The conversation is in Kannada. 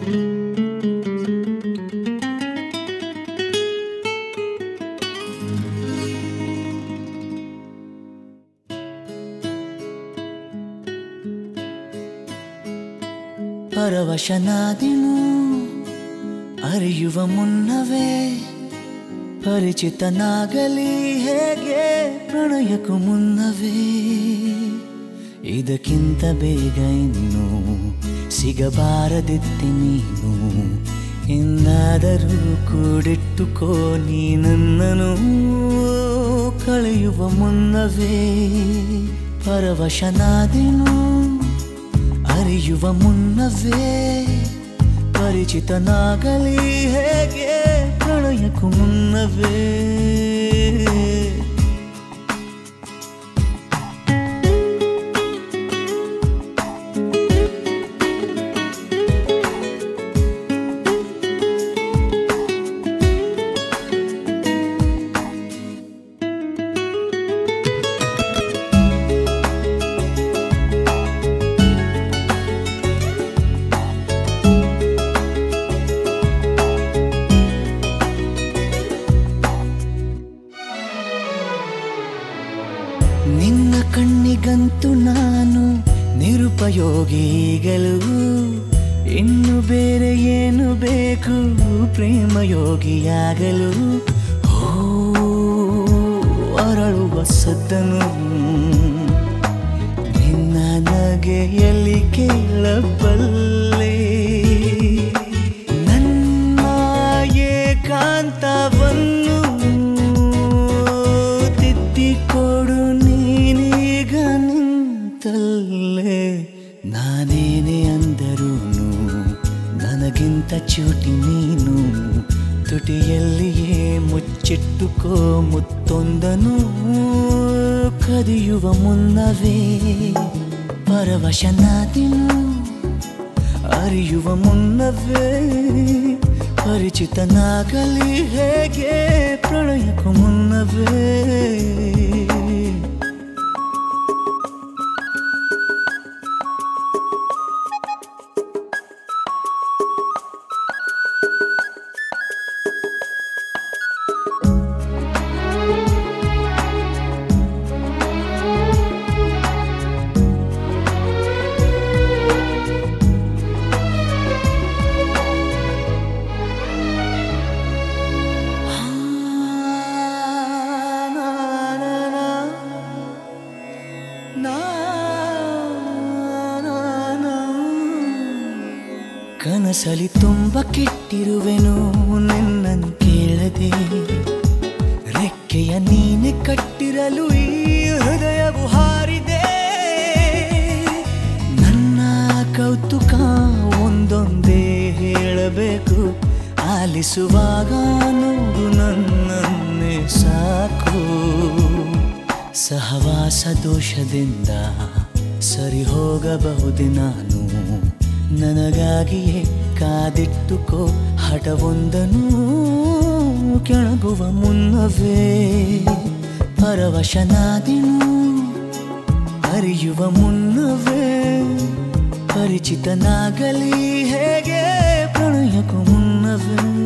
ಪರವಶನಾದಿನು ಅರಿಯುವ ಮುನ್ನವೇ ಪರಿಚಿತನಾಗಲಿ ಹೇಗೆ ಪ್ರಣಯಕ್ಕೂ ಮುನ್ನವೇ ಇದಕ್ಕಿಂತ ಬೇಗ ಇನ್ನು ಸಿಗಬಾರದಿತ್ತೆ ನೀನು ಇನ್ನಾದರೂ ಕೂಡಿಟ್ಟುಕೋ ನೀ ನನ್ನನು ಕಳೆಯುವ ಮುನ್ನವೇ ಪರವಶನಾದಿನು ಅರಿಯುವ ಮುನ್ನವೇ ಪರಿಚಿತನಾಗಲಿ ಹೇಗೆ ಪ್ರಣಯಕ್ಕೂ ಮುನ್ನವೇ ನಿನ್ನ ಕಣ್ಣಿಗಂತೂ ನಾನು ನಿರುಪಯೋಗಿಗಳು ಇನ್ನು ಬೇರೆ ಏನು ಬೇಕು ಪ್ರೇಮಯೋಗಿಯಾಗಲು ಹೋ ಅರಳುವ ಸದ್ದನು ನಿನ್ನ ನಗೆಯಲ್ಲಿ ಕೇಳಬಲ್ಲೆ ನನ್ನ ಏಕಾಂತವನ್ನು ತಿದ್ದಿಕೊಡು ನೀನೀಗ ನಿಂತಲ್ಲೇ ನಾನೇನೇ ಅಂದರೂನು ನನಗಿಂತ ಚೂಟಿ ನೀನು ತುಟಿಯಲ್ಲಿಯೇ ಮುಚ್ಚಿಟ್ಟುಕೋ ಮುತ್ತೊಂದನು ಕದಿಯುವ ಮುನ್ನವೇ ಪರವಶನಾದಿನು ಅರಿಯುವ ಮುನ್ನವೇ ಪರಿಚಿತನಾಗಲಿ ಹೇಗೆ ಪ್ರಣಯಕ್ಕೂ ಮುನ್ನವೇ ಕನಸಲಿ ತುಂಬ ಕೆಟ್ಟಿರುವೆನು ನಿನ್ನನ್ನು ಕೇಳದೆ ರೆಕ್ಕೆಯ ನೀನೆ ಕಟ್ಟಿರಲು ಈ ಹೃದಯವು ಹಾರಿದೆ ನನ್ನ ಕೌತುಕ ಒಂದೊಂದೇ ಹೇಳಬೇಕು ಆಲಿಸುವಾಗ ನೋಡು ನನ್ನನ್ನೇ ಸಾಕು ಸಹವಾಸ ದೋಷದಿಂದ ಸರಿ ಹೋಗಬಹುದೇ ನಾನು ನನಗಾಗಿಯೇ ಕಾದಿಟ್ಟುಕೋ ಹಠವೊಂದನು ಕೆಳಗುವ ಮುನ್ನವೇ ಪರವಶನಾದಿನು ಅರಿಯುವ ಮುನ್ನವೇ ಪರಿಚಿತನಾಗಲಿ ಹೇಗೆ ಪ್ರಣಯಕ್ಕೂ ಮುನ್ನವೇ